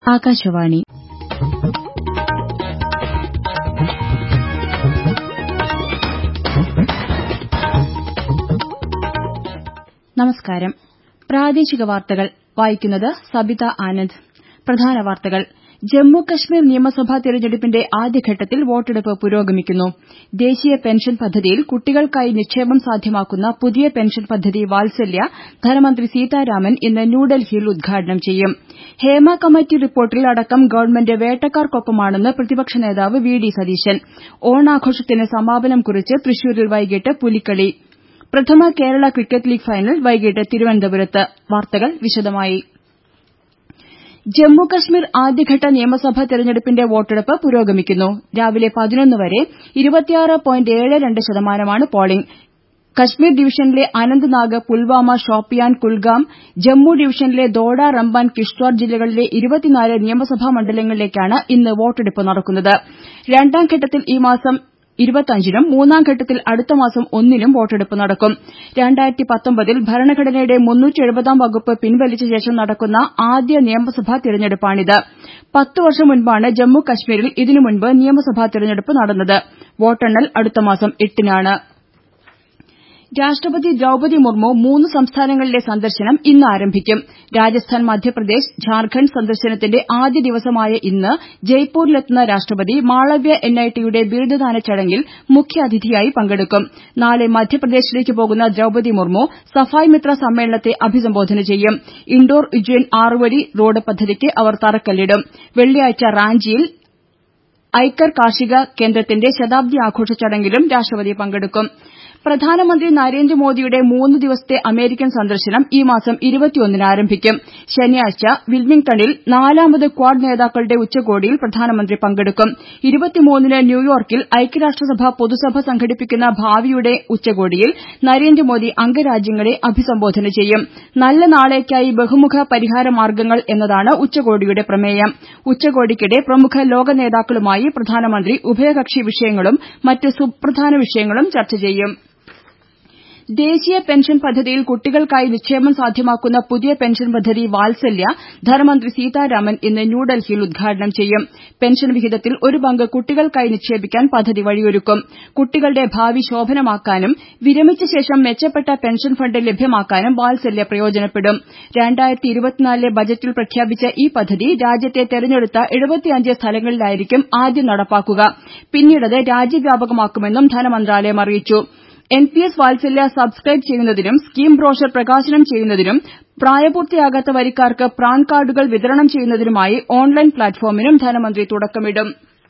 ആകാശവാണി നമസ്കാരം പ്രാദേശിക വാർത്തകൾ വായിക്കുന്നത് സബിത ആനന്ദ് പ്രധാന വാർത്തകൾ ജമ്മു കശ്മീർ നിയമസഭാ തെരഞ്ഞെടുപ്പിന്റെ ആദ്യഘട്ടത്തിൽ വോട്ടെടുപ്പ് പുരോഗമിക്കുന്നു ദേശീയ പെൻഷൻ പദ്ധതിയിൽ കുട്ടികൾക്കായി നിക്ഷേപം സാധ്യമാക്കുന്ന പുതിയ പെൻഷൻ പദ്ധതി വാത്സല്യ ധനമന്ത്രി സീതാരാമൻ ഇന്ന് ന്യൂഡൽഹിയിൽ ഉദ്ഘാടനം ചെയ്യും ഹേമ കമ്മിറ്റി റിപ്പോർട്ടിൽ അടക്കം ഗവൺമെന്റ് വേട്ടക്കാർക്കൊപ്പമാണെന്ന് പ്രതിപക്ഷ നേതാവ് വി ഡി സതീശൻ ഓണാഘോഷത്തിന് സമാപനം കുറിച്ച് തൃശൂരിൽ വൈകിട്ട് പുലിക്കളി പ്രഥമ കേരള ക്രിക്കറ്റ് ലീഗ് ഫൈനൽ വൈകിട്ട് തിരുവനന്തപുരത്ത് വാർത്തകൾ വിശദമായി ജമ്മു കശ്മീർ ആദ്യഘട്ട നിയമസഭാ തെരഞ്ഞെടുപ്പിന്റെ വോട്ടെടുപ്പ് പുരോഗമിക്കുന്നു രാവിലെ പതിനൊന്ന് വരെ ശതമാനമാണ് പോളിംഗ് കശ്മീർ ഡിവിഷനിലെ അനന്ത്നാഗ് പുൽവാമ ഷോപ്പിയാൻ കുൽഗാം ജമ്മു ഡിവിഷനിലെ ദോഡ റംബാൻ കിഷ്ത്വാർ ജില്ലകളിലെ ഇരുപത്തിനാല് നിയമസഭാ മണ്ഡലങ്ങളിലേക്കാണ് ഇന്ന് വോട്ടെടുപ്പ് നടക്കുന്നത് രണ്ടാം ഘട്ടത്തിൽ ഈ മാസം നും മൂന്നാം ഘട്ടത്തിൽ അടുത്ത മാസം ഒന്നിനും വോട്ടെടുപ്പ് നടക്കും ൽ ഭരണഘടനയുടെ മുന്നൂറ്റിയെഴുപതാം വകുപ്പ് പിൻവലിച്ച ശേഷം നടക്കുന്ന ആദ്യ നിയമസഭാ തെരഞ്ഞെടുപ്പാണിത് പത്ത് വർഷം മുൻപാണ് ജമ്മു കശ്മീരിൽ ഇതിനു മുൻപ് നിയമസഭാ തെരഞ്ഞെടുപ്പ് നടന്നത് വോട്ടെണ്ണൽ അടുത്ത മാസം എട്ടിനാണ് രാഷ്ട്രപതി ദ്രൌപതി മുർമു മൂന്ന് സംസ്ഥാനങ്ങളിലെ സന്ദർശനം ഇന്ന് ആരംഭിക്കും രാജസ്ഥാൻ മധ്യപ്രദേശ് ഝാർഖണ്ഡ് സന്ദർശനത്തിന്റെ ആദ്യ ദിവസമായ ഇന്ന് ജയ്പൂരിലെത്തുന്ന രാഷ്ട്രപതി മാളവ്യ എൻ ഐ ടിയുടെ ബിരുദദാന ചടങ്ങിൽ മുഖ്യാതിഥിയായി പങ്കെടുക്കും നാളെ മധ്യപ്രദേശിലേക്ക് പോകുന്ന ദ്രൌപതി മുർമു സഫായ് മിത്ര സമ്മേളനത്തെ അഭിസംബോധന ചെയ്യും ഇൻഡോർ ഉജ്ജയിൻ ആറുവരി റോഡ് പദ്ധതിക്ക് അവർ തറക്കല്ലിടും വെള്ളിയാഴ്ച റാഞ്ചിയിൽ ഐക്കർ കാർഷിക കേന്ദ്രത്തിന്റെ ശതാബ്ദി ആഘോഷ ചടങ്ങിലും രാഷ്ട്രപതി പങ്കെടുക്കും പ്രധാനമന്ത്രി നരേന്ദ്രമോദിയുടെ മൂന്ന് ദിവസത്തെ അമേരിക്കൻ സന്ദർശനം ഈ മാസം ന് ആരംഭിക്കും ശനിയാഴ്ച വിൽമിംഗ്ടണിൽ നാലാമത് ക്വാഡ് നേതാക്കളുടെ ഉച്ചകോടിയിൽ പ്രധാനമന്ത്രി പങ്കെടുക്കും ന് ന്യൂയോർക്കിൽ ഐക്യരാഷ്ട്രസഭ പൊതുസഭ സംഘടിപ്പിക്കുന്ന ഭാവിയുടെ ഉച്ചകോടിയിൽ നരേന്ദ്രമോദി അംഗരാജ്യങ്ങളെ അഭിസംബോധന ചെയ്യും നല്ല നാളേക്കായി ബഹുമുഖ പരിഹാര മാർഗ്ഗങ്ങൾ എന്നതാണ് ഉച്ചകോടിയുടെ പ്രമേയം ഉച്ചകോടിക്കിടെ പ്രമുഖ ലോക നേതാക്കളുമായി പ്രധാനമന്ത്രി ഉഭയകക്ഷി വിഷയങ്ങളും മറ്റ് സുപ്രധാന വിഷയങ്ങളും ചർച്ച ചെയ്യും ദേശീയ പെൻഷൻ പദ്ധതിയിൽ കുട്ടികൾക്കായി നിക്ഷേപം സാധ്യമാക്കുന്ന പുതിയ പെൻഷൻ പദ്ധതി വാത്സല്യ ധനമന്ത്രി സീതാരാമൻ ഇന്ന് ന്യൂഡൽഹിയിൽ ഉദ്ഘാടനം ചെയ്യും പെൻഷൻ വിഹിതത്തിൽ ഒരു പങ്ക് കുട്ടികൾക്കായി നിക്ഷേപിക്കാൻ പദ്ധതി വഴിയൊരുക്കും കുട്ടികളുടെ ഭാവി ശോഭനമാക്കാനും വിരമിച്ച ശേഷം മെച്ചപ്പെട്ട പെൻഷൻ ഫണ്ട് ലഭ്യമാക്കാനും വാത്സല്യ പ്രയോജനപ്പെടും ലെ ബജറ്റിൽ പ്രഖ്യാപിച്ച ഈ പദ്ധതി രാജ്യത്തെ തെരഞ്ഞെടുത്ത സ്ഥലങ്ങളിലായിരിക്കും ആദ്യം നടപ്പാക്കുക പിന്നീടത് രാജ്യവ്യാപകമാക്കുമെന്നും ധനമന്ത്രാലയം അറിയിച്ചു N P S Vatsalya subscribe ചെയ്യുന്നതിനും സ്കീം ബ്രോഷർ പ്രകാശനം ചെയ്യുന്നതിനും പ്രായപൂർത്തിയാകാത്ത വരിക്കാർക്ക് പ്രാൻ കാർഡുകൾ വിതരണം ചെയ്യുന്നതിനുമായി ഓൺലൈൻ പ്ലാറ്റ്ഫോമിനും ധനമന്ത്രി തുടക്കമിടും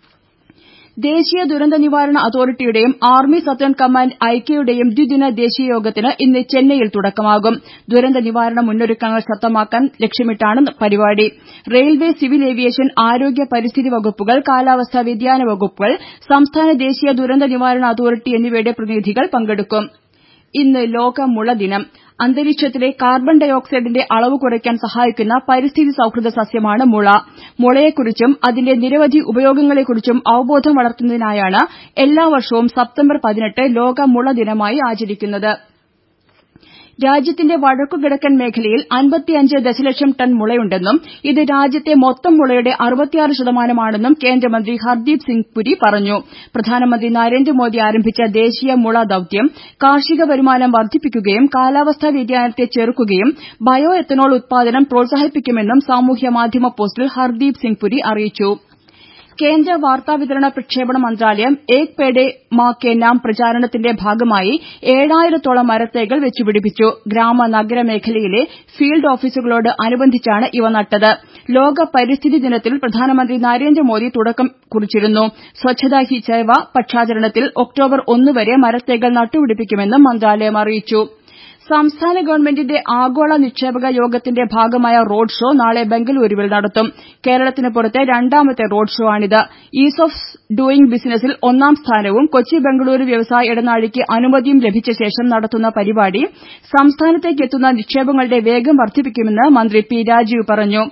ദേശീയ ദുരന്ത നിവാരണ അതോറിറ്റിയുടെയും ആർമി സതേൺ കമാൻഡ് ഐക്യയുടെയും ദ്വിദിന ദേശീയ യോഗത്തിന് ഇന്ന് ചെന്നൈയിൽ തുടക്കമാകും ദുരന്ത നിവാരണ മുന്നൊരുക്കങ്ങൾ ശക്തമാക്കാൻ ലക്ഷ്യമിട്ടാണ് പരിപാടി റെയിൽവേ സിവിൽ ഏവിയേഷൻ ആരോഗ്യ പരിസ്ഥിതി വകുപ്പുകൾ കാലാവസ്ഥാ വ്യതിയാന വകുപ്പുകൾ സംസ്ഥാന ദേശീയ ദുരന്ത നിവാരണ അതോറിറ്റി എന്നിവയുടെ പ്രതിനിധികൾ പങ്കെടുക്കും ഇന്ന് ലോക മുള ദിനം അന്തരീക്ഷത്തിലെ കാർബൺ ഡയോക്സൈഡിന്റെ അളവ് കുറയ്ക്കാൻ സഹായിക്കുന്ന പരിസ്ഥിതി സൌഹൃദ സസ്യമാണ് മുള മുളയെക്കുറിച്ചും അതിന്റെ നിരവധി ഉപയോഗങ്ങളെക്കുറിച്ചും അവബോധം വളർത്തുന്നതിനായാണ് എല്ലാ വർഷവും സെപ്റ്റംബർ പതിനെട്ട് ലോക മുള ദിനമായി ആചരിക്കുന്നത് രാജ്യത്തിന്റെ വടക്കുകിഴക്കൻ മേഖലയിൽ അൻപത്തിയഞ്ച് ദശലക്ഷം ടൺ മുളയുണ്ടെന്നും ഇത് രാജ്യത്തെ മൊത്തം മുളയുടെ അറുപത്തിയാറ് ശതമാനമാണെന്നും കേന്ദ്രമന്ത്രി ഹർദീപ് സിംഗ് പുരി പറഞ്ഞു പ്രധാനമന്ത്രി നരേന്ദ്രമോദി ആരംഭിച്ച ദേശീയ മുള ദൌത്യം കാർഷിക വരുമാനം വർദ്ധിപ്പിക്കുകയും കാലാവസ്ഥാ വ്യതിയാനത്തെ ചെറുക്കുകയും ബയോ എത്തനോൾ ഉത്പാദനം പ്രോത്സാഹിപ്പിക്കുമെന്നും സാമൂഹ്യ മാധ്യമ പോസ്റ്റിൽ ഹർദീപ് സിംഗ് പുരി അറിയിച്ചു കേന്ദ്ര വാർത്താവിതരണ പ്രക്ഷേപണ മന്ത്രാലയം ഏക് പേഡേ മാ കെ നാം പ്രചാരണത്തിന്റെ ഭാഗമായി ഏഴായിരത്തോളം മരത്തൈകൾ വെച്ചുപിടിപ്പിച്ചു ഗ്രാമ നഗര മേഖലയിലെ ഫീൽഡ് ഓഫീസുകളോട് അനുബന്ധിച്ചാണ് ഇവ നട്ടത് ലോക പരിസ്ഥിതി ദിനത്തിൽ പ്രധാനമന്ത്രി നരേന്ദ്രമോദി തുടക്കം കുറിച്ചിരുന്നു സ്വച്ഛതാ ഹി സേവ പക്ഷാചരണത്തിൽ ഒക്ടോബർ ഒന്ന് വരെ മരത്തൈകൾ നട്ടുപിടിപ്പിക്കുമെന്നും മന്ത്രാലയം അറിയിച്ചു സംസ്ഥാന ഗവൺമെന്റിന്റെ ആഗോള നിക്ഷേപക യോഗത്തിന്റെ ഭാഗമായ റോഡ് ഷോ നാളെ ബംഗലൂരുവിൽ നടത്തും കേരളത്തിന് പുറത്തെ രണ്ടാമത്തെ റോഡ് ഷോ ആണിത് ഈസ് ഓഫ് ഡൂയിംഗ് ബിസിനസിൽ ഒന്നാം സ്ഥാനവും കൊച്ചി ബംഗളൂരു വ്യവസായ ഇടനാഴിക്ക് അനുമതിയും ലഭിച്ച ശേഷം നടത്തുന്ന പരിപാടി സംസ്ഥാനത്തേക്കെത്തുന്ന നിക്ഷേപങ്ങളുടെ വേഗം വർദ്ധിപ്പിക്കുമെന്ന് മന്ത്രി പി രാജീവ് പറഞ്ഞു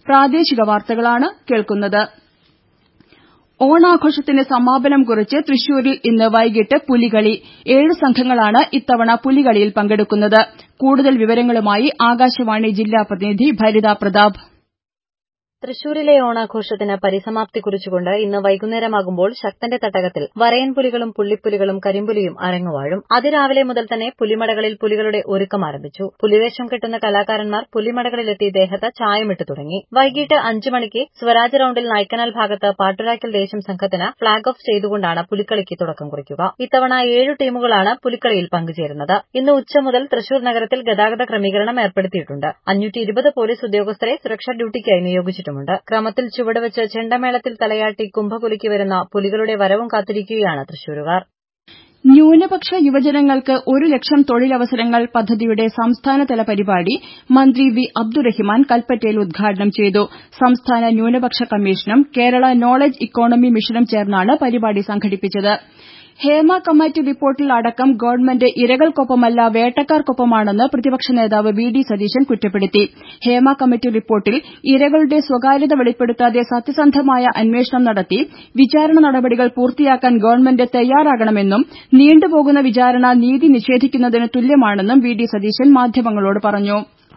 ഓണാഘോഷത്തിന് സമാപനം കുറിച്ച് തൃശൂരിൽ ഇന്ന് വൈകിട്ട് പുലികളി ഏഴ് സംഘങ്ങളാണ് ഇത്തവണ പുലികളിയിൽ പങ്കെടുക്കുന്നത് കൂടുതൽ വിവരങ്ങളുമായി ആകാശവാണി ജില്ലാ പ്രതിനിധി ഭരിത പ്രതാപ് തൃശൂരിലെ ഓണാഘോഷത്തിന് പരിസമാപ്തി കുറിച്ചുകൊണ്ട് ഇന്ന് വൈകുന്നേരമാകുമ്പോൾ ശക്തന്റെ തട്ടകത്തിൽ വരയൻ പുലികളും പുള്ളിപ്പുലികളും കരിമ്പുലിയും അരങ്ങുവാഴും അതിരാവിലെ മുതൽ തന്നെ പുലിമടകളിൽ പുലികളുടെ ഒരുക്കം ആരംഭിച്ചു പുലിവേഷം കെട്ടുന്ന കലാകാരന്മാർ പുലിമടകളിലെത്തി ദേഹത്ത് ചായമിട്ട് തുടങ്ങി വൈകിട്ട് അഞ്ചു മണിക്ക് സ്വരാജ് റൌണ്ടിൽ നായ്ക്കനാൽ ഭാഗത്ത് പാട്ടുരാക്കൽ ദേശം സംഘത്തിന് ഫ്ളാഗ് ഓഫ് ചെയ്തുകൊണ്ടാണ് പുലിക്കളിക്ക് തുടക്കം കുറിക്കുക ഇത്തവണ ഏഴു ടീമുകളാണ് പുലിക്കളിയിൽ പങ്കുചേരുന്നത് ഇന്ന് ഉച്ച മുതൽ തൃശൂർ നഗരത്തിൽ ഗതാഗത ക്രമീകരണം ഏർപ്പെടുത്തിയിട്ടുണ്ട് അഞ്ഞൂറ്റി ഇരുപത് പോലീസ് ഉദ്യോഗസ്ഥരെ സുരക്ഷാ ഡ്യൂട്ടിക്കായി നിയോഗിച്ചിട്ടുണ്ട് ക്രമത്തിൽ ചുവടുവെച്ച് ചെണ്ടമേളത്തിൽ തലയാട്ടി കുംഭകുലിക്ക് വരുന്ന പുലികളുടെ വരവും കാത്തിരിക്കുകയാണ് തൃശൂരുകാർ ന്യൂനപക്ഷ യുവജനങ്ങൾക്ക് ഒരു ലക്ഷം തൊഴിലവസരങ്ങൾ പദ്ധതിയുടെ സംസ്ഥാനതല പരിപാടി മന്ത്രി വി അബ്ദുറഹിമാൻ കൽപ്പറ്റയിൽ ഉദ്ഘാടനം ചെയ്തു സംസ്ഥാന ന്യൂനപക്ഷ കമ്മീഷനും കേരള നോളജ് ഇക്കോണമി മിഷനും ചേർന്നാണ് പരിപാടി സംഘടിപ്പിച്ചത് ഹേമ കമ്മിറ്റി റിപ്പോർട്ടിൽ അടക്കം ഗവൺമെന്റ് ഇരകൾക്കൊപ്പമല്ല വേട്ടക്കാർക്കൊപ്പമാണെന്ന് പ്രതിപക്ഷ നേതാവ് വി ഡി സതീശൻ കുറ്റപ്പെടുത്തി ഹേമ കമ്മിറ്റി റിപ്പോർട്ടിൽ ഇരകളുടെ സ്വകാര്യത വെളിപ്പെടുത്താതെ സത്യസന്ധമായ അന്വേഷണം നടത്തി വിചാരണ നടപടികൾ പൂർത്തിയാക്കാൻ ഗവൺമെന്റ് തയ്യാറാകണമെന്നും നീണ്ടുപോകുന്ന വിചാരണ നീതി നിഷേധിക്കുന്നതിന് തുല്യമാണെന്നും വി ഡി സതീശൻ മാധ്യമങ്ങളോട് പറഞ്ഞു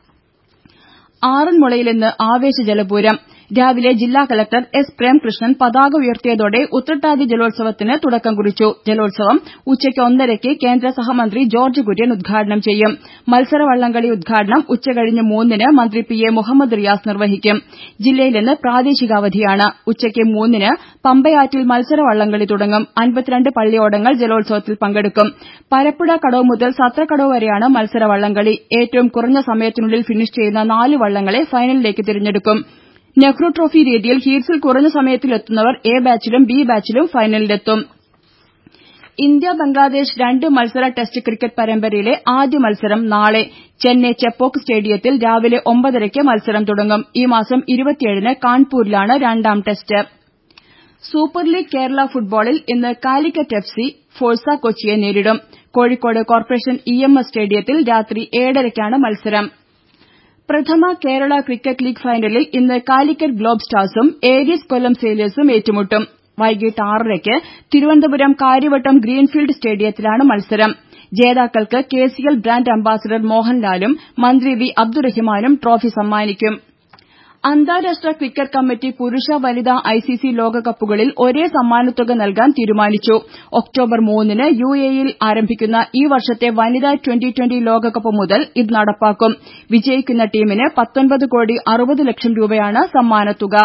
ആറന്മുളയിൽ ഇന്ന് ആവേശ ജലപൂരം രാവിലെ ജില്ലാ കലക്ടർ എസ് പ്രേംകൃഷ്ണൻ പതാക ഉയർത്തിയതോടെ ഉത്രട്ടാതി ജലോത്സവത്തിന് തുടക്കം കുറിച്ചു ജലോത്സവം ഉച്ചയ്ക്ക് ഒന്നരയ്ക്ക് കേന്ദ്ര സഹമന്ത്രി ജോർജ്ജ് കുര്യൻ ഉദ്ഘാടനം ചെയ്യും മത്സര വള്ളംകളി ഉദ്ഘാടനം ഉച്ചകഴിഞ്ഞ് മൂന്നിന് മന്ത്രി പി എ മുഹമ്മദ് റിയാസ് നിർവഹിക്കും ജില്ലയിൽ ഇന്ന് പ്രാദേശികാവധിയാണ് ഉച്ചയ്ക്ക് മൂന്നിന് പമ്പയാറ്റിൽ മത്സര വള്ളംകളി തുടങ്ങും അൻപത്തിരണ്ട് പള്ളിയോടങ്ങൾ ജലോത്സവത്തിൽ പങ്കെടുക്കും പരപ്പുഴ കടവ് മുതൽ സത്രക്കടവ് വരെയാണ് മത്സര വള്ളംകളി ഏറ്റവും കുറഞ്ഞ സമയത്തിനുള്ളിൽ ഫിനിഷ് ചെയ്യുന്ന നാല് വള്ളങ്ങളെ ഫൈനലിലേക്ക് തിരഞ്ഞെടുക്കും നെഹ്റു ട്രോഫി രീതിയിൽ ഹീറ്റ്സിൽ കുറഞ്ഞ സമയത്തിലെത്തുന്നവർ എ ബാച്ചിലും ബി ബാച്ചിലും ഫൈനലിലെത്തും ഇന്ത്യ ബംഗ്ലാദേശ് രണ്ട് മത്സര ടെസ്റ്റ് ക്രിക്കറ്റ് പരമ്പരയിലെ ആദ്യ മത്സരം നാളെ ചെന്നൈ ചെപ്പോക്ക് സ്റ്റേഡിയത്തിൽ രാവിലെ ഒമ്പതരയ്ക്ക് മത്സരം തുടങ്ങും ഈ മാസം ഇരുപത്തിയേഴിന് കാൺപൂരിലാണ് രണ്ടാം ടെസ്റ്റ് സൂപ്പർ ലീഗ് കേരള ഫുട്ബോളിൽ ഇന്ന് കാലിക്കറ്റ് എഫ് സി ഫോഴ്സ കൊച്ചിയെ നേരിടും Kozhikode corporation E M S സ്റ്റേഡിയത്തിൽ രാത്രി ഏഴരയ്ക്കാണ് മത്സരം പ്രഥമ കേരള ക്രിക്കറ്റ് ലീഗ് ഫൈനലിൽ ഇന്ന് കാലിക്കറ്റ് ഗ്ലോബ് സ്റ്റാർസും ഏരീസ് കൊല്ലം സെയിലേഴ്സും ഏറ്റുമുട്ടും വൈകിട്ട് ആറരയ്ക്ക് തിരുവനന്തപുരം കാര്യവട്ടം ഗ്രീൻഫീൽഡ് സ്റ്റേഡിയത്തിലാണ് മത്സരം ജേതാക്കൾക്ക് കെസിഎൽ ബ്രാൻഡ് അംബാസിഡർ മോഹൻലാലും മന്ത്രി വി അബ്ദുറഹിമാനും ട്രോഫി സമ്മാനിക്കും അന്താരാഷ്ട്ര ക്രിക്കറ്റ് കമ്മിറ്റി പുരുഷ വനിതാ ഐസിസി ലോകകപ്പുകളിൽ ഒരേ സമ്മാനത്തുക നൽകാൻ തീരുമാനിച്ചു ഒക്ടോബർ മൂന്നിന് യുഎഇയിൽ ആരംഭിക്കുന്ന ഈ വർഷത്തെ വനിതാ ട്വന്റി ട്വന്റി ലോകകപ്പ് മുതൽ ഇത് നടപ്പാക്കും വിജയിക്കുന്ന ടീമിന് പത്തൊൻപത് കോടി അറുപത് ലക്ഷം രൂപയാണ് സമ്മാനത്തുക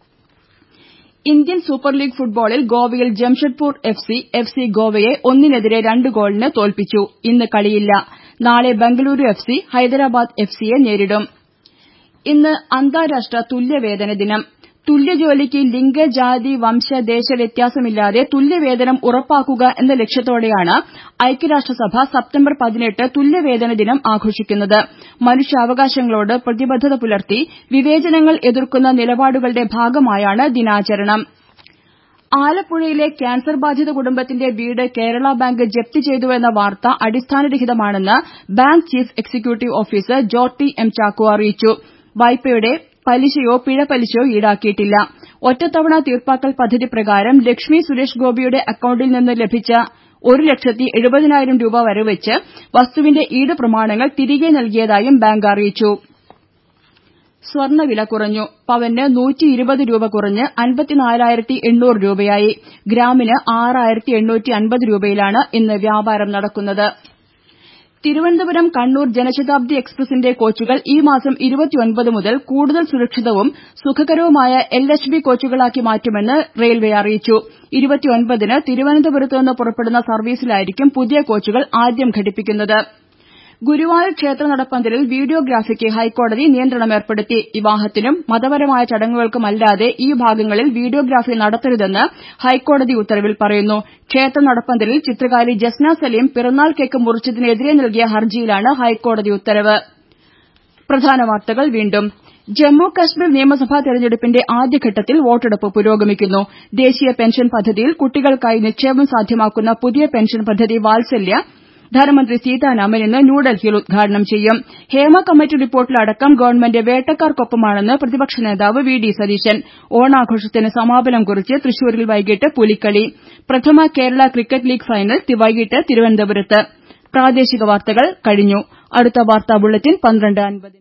ഇന്ത്യൻ സൂപ്പർ ലീഗ് ഫുട്ബോളിൽ ഗോവയിൽ Jamshedpur F C F C ഗോവയെ ഒന്നിനെതിരെ രണ്ട് ഗോളിന് തോൽപ്പിച്ചു ഇന്ന് കളിയില്ല നാളെ Bengaluru F C Hyderabad F സിയെ നേരിടും ഇന്ന് അന്താരാഷ്ട്ര തുല്യവേതന ദിനം തുല്യജോലിക്ക് ലിംഗ ജാതി വംശ ദേശ വ്യത്യാസമില്ലാതെ തുല്യവേതനം ഉറപ്പാക്കുക എന്ന ലക്ഷ്യത്തോടെയാണ് ഐക്യരാഷ്ട്രസഭ സെപ്റ്റംബർ പതിനെട്ട് തുല്യവേതന ദിനം ആഘോഷിക്കുന്നത് മനുഷ്യാവകാശങ്ങളോട് പ്രതിബദ്ധത പുലർത്തി വിവേചനങ്ങൾ എതിർക്കുന്ന നിലപാടുകളുടെ ഭാഗമായാണ് ദിനാചരണം ആലപ്പുഴയിലെ ക്യാൻസർ ബാധിത കുടുംബത്തിന്റെ വീട് കേരള ബാങ്ക് ജപ്തി ചെയ്തുവെന്ന വാർത്ത അടിസ്ഥാനരഹിതമാണെന്ന് bank chief executive officer Jorty M Chacko അറിയിച്ചു വായ്പയുടെ പലിശയോ പിഴപലിശയോ ഈടാക്കിയിട്ടില്ല ഒറ്റത്തവണ തീർപ്പാക്കൽ പദ്ധതി പ്രകാരം ലക്ഷ്മി സുരേഷ് ഗോപിയുടെ അക്കൌണ്ടിൽ നിന്ന് ലഭിച്ച ഒരു ലക്ഷത്തി എഴുപതിനായിരം രൂപ വരവെച്ച് വസ്തുവിന്റെ ഈട് പ്രമാണങ്ങൾ തിരികെ നൽകിയതായും ബാങ്ക് അറിയിച്ചു സ്വർണ്ണവില കുറഞ്ഞു പവന് നൂറ്റി ഇരുപത് രൂപ കുറഞ്ഞ് അൻപത്തിനാലായിരത്തി എണ്ണൂറ് രൂപയായി ഗ്രാമിന് ആറായിരത്തി എണ്ണൂറ്റി അൻപത് രൂപയിലാണ് ഇന്ന് വ്യാപാരം നടക്കുന്നത് തിരുവനന്തപുരം കണ്ണൂർ ജനശതാബ്ദി എക്സ്പ്രസിന്റെ കോച്ചുകൾ ഈ മാസം ഇരുപത്തിയൊൻപത് മുതൽ കൂടുതൽ സുരക്ഷിതവും സുഖകരവുമായ എൽ എച്ച് ബി കോച്ചുകളാക്കി മാറ്റുമെന്ന് റെയിൽവെ അറിയിച്ചു ഇരുപത്തിയൊൻപതിന് തിരുവനന്തപുരത്ത് നിന്ന് പുറപ്പെടുന്ന സർവീസിലായിരിക്കും പുതിയ കോച്ചുകൾ ആദ്യം ഘടിപ്പിക്കുന്നത് ഗുരുവായൂർ ക്ഷേത്ര നടപ്പന്തലിൽ വീഡിയോഗ്രാഫിക്ക് ഹൈക്കോടതി നിയന്ത്രണം ഏർപ്പെടുത്തി വിവാഹത്തിനും മതപരമായ ചടങ്ങുകൾക്കുമല്ലാതെ ഈ ഭാഗങ്ങളിൽ വീഡിയോഗ്രാഫി നടത്തരുതെന്ന് ഹൈക്കോടതി ഉത്തരവിൽ പറയുന്നു ക്ഷേത്ര നടപ്പന്തലിൽ ചിത്രകാരി ജസ്ന സലീം പിറന്നാൾ കേക്ക് മുറിച്ചതിനെതിരെ നൽകിയ ഹർജിയിലാണ് ഹൈക്കോടതി ഉത്തരവ് ജമ്മു കശ്മീർ നിയമസഭാ തെരഞ്ഞെടുപ്പിന്റെ ആദ്യഘട്ടത്തിൽ വോട്ടെടുപ്പ് പുരോഗമിക്കുന്നു ദേശീയ പെൻഷൻ പദ്ധതിയിൽ കുട്ടികൾക്കായി നിക്ഷേപം സാധ്യമാക്കുന്ന പുതിയ പെൻഷൻ പദ്ധതി വാത്സല്യ ധനമന്ത്രി സീതാരാമൻ ഇന്ന് ന്യൂഡൽഹിയിൽ ഉദ്ഘാടനം ചെയ്യും ഹേമ കമ്മിറ്റി റിപ്പോർട്ടിലടക്കം ഗവൺമെന്റ് വേട്ടക്കാർക്കൊപ്പമാണെന്ന് പ്രതിപക്ഷ നേതാവ് വി ഡി സതീശൻ ഓണാഘോഷത്തിന് സമാപനം കുറിച്ച് തൃശൂരിൽ വൈകിട്ട് പുലിക്കളി പ്രഥമ കേരള ക്രിക്കറ്റ് ലീഗ് ഫൈനൽ വൈകിട്ട് തിരുവനന്തപുരത്ത് അടുത്ത വാർത്താ ബുള്ളറ്റിൻ പന്ത്രണ്ട് അൻപതിന്